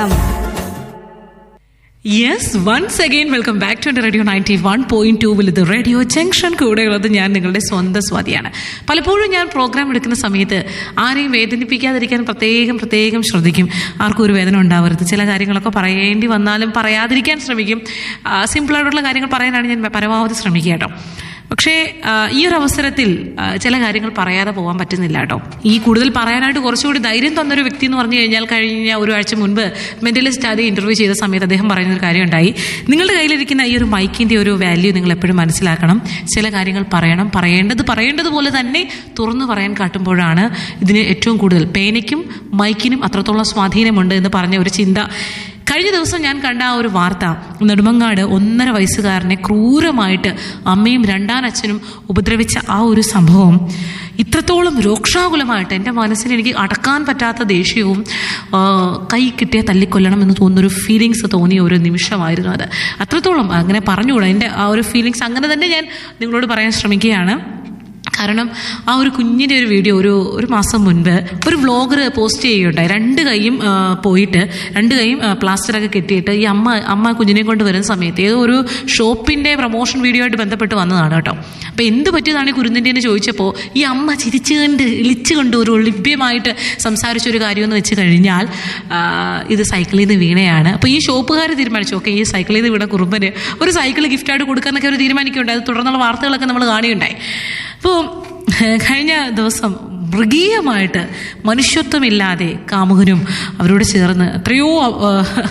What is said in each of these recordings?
yes once again welcome back to radio ninety one point two will radio junction കൂടെയുള്ളത് ഞാൻ നിങ്ങളുടെ സ്വന്തം സ്വാതിയാണ് പലപ്പോഴും ഞാൻ പ്രോഗ്രാം എടുക്കുന്ന സമയത്ത് ആരെയും വേദനിപ്പിക്കാതിരിക്കാൻ പ്രത്യേകം പ്രത്യേകം ശ്രദ്ധിക്കും ആർക്കും ഒരു വേദന ഉണ്ടാവരുത് ചില കാര്യങ്ങളൊക്കെ പറയേണ്ടി വന്നാലും പറയാതിരിക്കാൻ ശ്രമിക്കും സിമ്പിളായിട്ടുള്ള കാര്യങ്ങൾ പറയാനാണ് ഞാൻ പരമാവധി ശ്രമിക്കുക കേട്ടോ പക്ഷേ ആ, ഈ ഒരു അവസരത്തിൽ ആ, ചില കാര്യങ്ങൾ പറയാതെ പോകാൻ പറ്റുന്നില്ല കേട്ടോ ഈ കൂടുതൽ പറയാനായിട്ട് കുറച്ചുകൂടി ധൈര്യം തന്നൊരു വ്യക്തി എന്ന് പറഞ്ഞു കഴിഞ്ഞാൽ കഴിഞ്ഞ ഒരു ആഴ്ച മുൻപ് മെന്റലിസ്റ്റ് ആദ്യം ഇന്റർവ്യൂ ചെയ്ത സമയത്ത് അദ്ദേഹം പറയുന്ന ഒരു കാര്യം ഉണ്ടായി നിങ്ങളുടെ കയ്യിലിരിക്കുന്ന ഈ ഒരു മൈക്കിന്റെ ഒരു വാല്യൂ നിങ്ങൾ എപ്പോഴും മനസ്സിലാക്കണം ചില കാര്യങ്ങൾ പറയണം പറയേണ്ടത് പറയേണ്ടതുപോലെ തന്നെ തുറന്നു പറയാൻ കാട്ടുമ്പോഴാണ് ഇതിന് ഏറ്റവും കൂടുതൽ പേനയ്ക്കും മൈക്കിനും അത്രത്തോളം സ്വാധീനമുണ്ട് എന്ന് പറഞ്ഞ ഒരു ചിന്ത കഴിഞ്ഞ ദിവസം ഞാൻ കണ്ട ആ ഒരു വാർത്ത നെടുമങ്ങാട് ഒന്നര വയസ്സുകാരനെ ക്രൂരമായിട്ട് അമ്മയും രണ്ടാനച്ഛനും ഉപദ്രവിച്ച ആ ഒരു സംഭവം ഇത്രത്തോളം രോക്ഷാകുലമായിട്ട് എൻ്റെ മനസ്സിൽ എനിക്ക് അടക്കാൻ പറ്റാത്ത ദേഷ്യവും ആ, കൈ കിട്ടിയ തല്ലിക്കൊല്ലണം എന്ന് തോന്നുന്നൊരു ഫീലിങ്സ് തോന്നിയ ഒരു നിമിഷമായിരുന്നു അത് അത്രത്തോളം അങ്ങനെ പറഞ്ഞുകൂടാ എൻ്റെ ആ ഒരു ഫീലിങ്സ് അങ്ങനെ തന്നെ ഞാൻ നിങ്ങളോട് പറയാൻ ശ്രമിക്കുകയാണ് കാരണം ആ ഒരു കുഞ്ഞിൻ്റെ ഒരു വീഡിയോ ഒരു ഒരു മാസം മുൻപ് ഒരു വ്ളോഗർ പോസ്റ്റ് ചെയ്യുകയുണ്ടായി രണ്ട് കൈയും ആ, പോയിട്ട് രണ്ട് കൈയും ആ, പ്ലാസ്റ്ററൊക്കെ കെട്ടിയിട്ട് ഈ അമ്മ അമ്മ കുഞ്ഞിനെ കൊണ്ട് വരുന്ന സമയത്ത് ഏതോ ഒരു ഷോപ്പിൻ്റെ പ്രൊമോഷൻ വീഡിയോ ആയിട്ട് ബന്ധപ്പെട്ട് വന്നതാണ് കേട്ടോ അപ്പോൾ എന്ത് പറ്റിയതാണ് ഈ കുരുന്നിൻ്റെ എന്ന് ചോദിച്ചപ്പോൾ ഈ അമ്മ ചിരിച്ചു കണ്ട് ഇളിച്ചു കണ്ട് ഒരു ലഭ്യമായിട്ട് സംസാരിച്ച ഒരു കാര്യമെന്ന് വെച്ച് കഴിഞ്ഞാൽ ആ, ഇത് സൈക്കിളിൽ നിന്ന് വീണയാണ് അപ്പോൾ ഈ ഷോപ്പുകാർ തീരുമാനിച്ചു ഓക്കെ ഈ സൈക്കിളിൽ നിന്ന് വീണ കുറുമ്പന് ഒരു സൈക്കിൾ ഗിഫ്റ്റായിട്ട് കൊടുക്കാന്നൊക്കെ അവർ തീരുമാനിക്കുകയുണ്ടായി അത് തുടർന്നുള്ള വാർത്തകളൊക്കെ നമ്മൾ കാണുകയുണ്ടായി അപ്പോൾ കഴിഞ്ഞ ദിവസം മൃഗീയമായിട്ട് മനുഷ്യത്വമില്ലാതെ കാമുകനും അവരോട് ചേർന്ന് എത്രയോ ആ,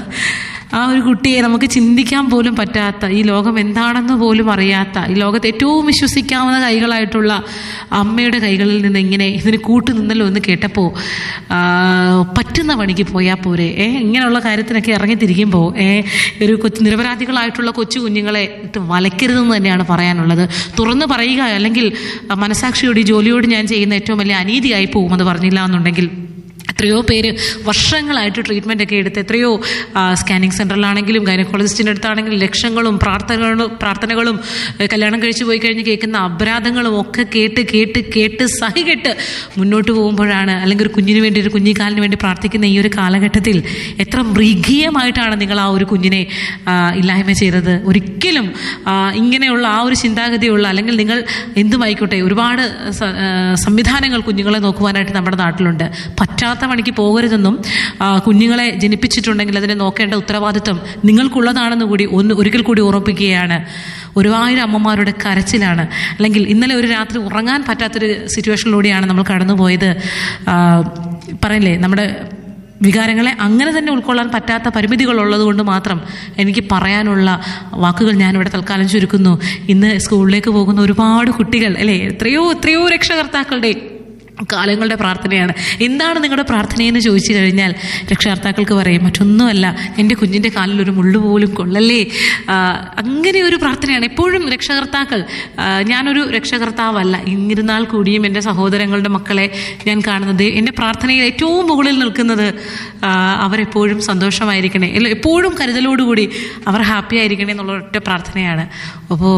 ആ ഒരു കുട്ടിയെ നമുക്ക് ചിന്തിക്കാൻ പോലും പറ്റാത്ത ഈ ലോകം എന്താണെന്ന് പോലും അറിയാത്ത ഈ ലോകത്ത് ഏറ്റവും വിശ്വസിക്കാവുന്ന കൈകളായിട്ടുള്ള അമ്മയുടെ കൈകളിൽ നിന്ന് ഇങ്ങനെ ഇതിന് കൂട്ടു നിന്നല്ലോ എന്ന് കേട്ടപ്പോൾ ആ, പറ്റുന്ന പണിക്ക് പോയാൽ പോരെ ഏ ഇങ്ങനെയുള്ള കാര്യത്തിനൊക്കെ ഇറങ്ങിത്തിരിക്കുമ്പോൾ ഏ ഒരു കൊച്ചു നിരപരാധികളായിട്ടുള്ള കൊച്ചു കുഞ്ഞുങ്ങളെ ഇട്ട് വലയ്ക്കരുതെന്ന് തന്നെയാണ് പറയാനുള്ളത് തുറന്ന് പറയുക അല്ലെങ്കിൽ ആ, മനസാക്ഷിയോട് ഈ ജോലിയോട് ഞാൻ ചെയ്യുന്ന ഏറ്റവും വലിയ അനീതിയായി പോകും അത് പറഞ്ഞില്ല എന്നുണ്ടെങ്കിൽ എത്രയോ പേര് വർഷങ്ങളായിട്ട് ട്രീറ്റ്മെൻ്റ് ഒക്കെ എടുത്ത് എത്രയോ ആ, സ്കാനിങ് സെൻറ്ററിലാണെങ്കിലും ഗൈനക്കോളജിസ്റ്റിൻ്റെ അടുത്താണെങ്കിലും ലക്ഷങ്ങളും പ്രാർത്ഥനകളും പ്രാർത്ഥനകളും ഏ, കല്യാണം കഴിച്ചു പോയി കഴിഞ്ഞ് കേൾക്കുന്ന അപരാധങ്ങളും ഒക്കെ കേട്ട് കേട്ട് കേട്ട് സഹികെട്ട് മുന്നോട്ട് പോകുമ്പോഴാണ് അല്ലെങ്കിൽ ഒരു കുഞ്ഞിന് വേണ്ടി ഒരു കുഞ്ഞിക്കാലിന് വേണ്ടി പ്രാർത്ഥിക്കുന്ന ഈ ഒരു കാലഘട്ടത്തിൽ എത്ര മൃഗീയമായിട്ടാണ് നിങ്ങൾ ആ ഒരു കുഞ്ഞിനെ ആ, ഇല്ലായ്മ ചെയ്തത് ഒരിക്കലും ആ, ഇങ്ങനെയുള്ള ആ ഒരു ചിന്താഗതിയുള്ള അല്ലെങ്കിൽ നിങ്ങൾ എന്തുമായിക്കോട്ടെ ഒരുപാട് സ- ആ, സംവിധാനങ്ങൾ കുഞ്ഞുങ്ങളെ നോക്കുവാനായിട്ട് നമ്മുടെ നാട്ടിലുണ്ട് പറ്റാത്ത പണിക്ക് പോകരുതെന്നും ആ, കുഞ്ഞുങ്ങളെ ജനിപ്പിച്ചിട്ടുണ്ടെങ്കിൽ അതിനെ നോക്കേണ്ട ഉത്തരവാദിത്വം നിങ്ങൾക്കുള്ളതാണെന്ന് കൂടി ഒന്ന് ഒരിക്കൽ കൂടി ഓർമ്മിപ്പിക്കുകയാണ് ഒരുപായിരം അമ്മമാരുടെ കരച്ചിലാണ് അല്ലെങ്കിൽ ഇന്നലെ ഒരു രാത്രി ഉറങ്ങാൻ പറ്റാത്തൊരു സിറ്റുവേഷനിലൂടെയാണ് നമ്മൾ കടന്നുപോയത് ആ, പറയില്ലേ നമ്മുടെ വികാരങ്ങളെ അങ്ങനെ തന്നെ ഉൾക്കൊള്ളാൻ പറ്റാത്ത പരിമിതികൾ ഉള്ളത് കൊണ്ട് മാത്രം എനിക്ക് പറയാനുള്ള വാക്കുകൾ ഞാനിവിടെ തൽക്കാലം ചുരുക്കുന്നു ഇന്ന് സ്കൂളിലേക്ക് പോകുന്ന ഒരുപാട് കുട്ടികൾ അല്ലേ എത്രയോ എത്രയോ രക്ഷകർത്താക്കളുടെ കാലങ്ങളുടെ പ്രാർത്ഥനയാണ് എന്താണ് നിങ്ങളുടെ പ്രാർത്ഥനയെന്ന് ചോദിച്ചു കഴിഞ്ഞാൽ രക്ഷകർത്താക്കൾക്ക് പറയും മറ്റൊന്നുമല്ല എൻ്റെ കുഞ്ഞിൻ്റെ കാലിൽ ഒരു മുള്ളു പോലും കൊള്ളല്ലേ ആ, അങ്ങനെ ഒരു പ്രാർത്ഥനയാണ് എപ്പോഴും രക്ഷകർത്താക്കൾ ആ, ഞാനൊരു രക്ഷകർത്താവല്ല എന്നിരുന്നാൽ കൂടിയും എൻ്റെ സഹോദരങ്ങളുടെ മക്കളെ ഞാൻ കാണുന്നത് എൻ്റെ പ്രാർത്ഥനയിൽ ഏറ്റവും മുകളിൽ നിൽക്കുന്നത് ആ, അവരെപ്പോഴും സന്തോഷമായിരിക്കണേ അല്ല എപ്പോഴും കരുതലോടുകൂടി അവർ ഹാപ്പി ആയിരിക്കണേ എന്നുള്ള ഒറ്റ പ്രാർത്ഥനയാണ് അപ്പോൾ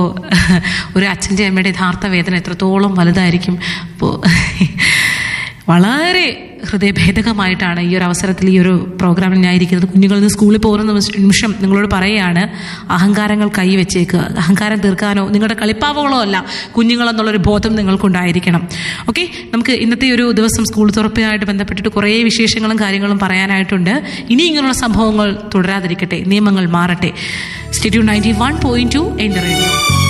ഒരു അച്ഛൻ്റെ അമ്മയുടെ യഥാർത്ഥ വേദന എത്രത്തോളം വലുതായിരിക്കും അപ്പോൾ വളരെ ഹൃദയഭേദകമായിട്ടാണ് ഈ ഒരു അവസരത്തിൽ ഈ ഒരു പ്രോഗ്രാമിൽ ഞാൻ ഇരിക്കുന്നത് കുഞ്ഞുങ്ങളിൽ നിന്ന് സ്കൂളിൽ പോകുന്ന നിമിഷ- നിമിഷം നിങ്ങളോട് പറയുകയാണ് അഹങ്കാരങ്ങൾ കൈവച്ചേക്കുക അഹങ്കാരം തീർക്കാനോ നിങ്ങളുടെ കളിപ്പാവകളോ അല്ല കുഞ്ഞുങ്ങളെന്നുള്ളൊരു ബോധം നിങ്ങൾക്കുണ്ടായിരിക്കണം ഓക്കെ നമുക്ക് ഇന്നത്തെ ഒരു ദിവസം സ്കൂൾ തുറപ്പിനായിട്ട് ബന്ധപ്പെട്ടിട്ട് കുറേ വിശേഷങ്ങളും കാര്യങ്ങളും പറയാനായിട്ടുണ്ട് ഇനി ഇങ്ങനെയുള്ള സംഭവങ്ങൾ തുടരാതിരിക്കട്ടെ നിയമങ്ങൾ മാറട്ടെ stay tuned ninety one point two എൻ്റെ റേഡിയോ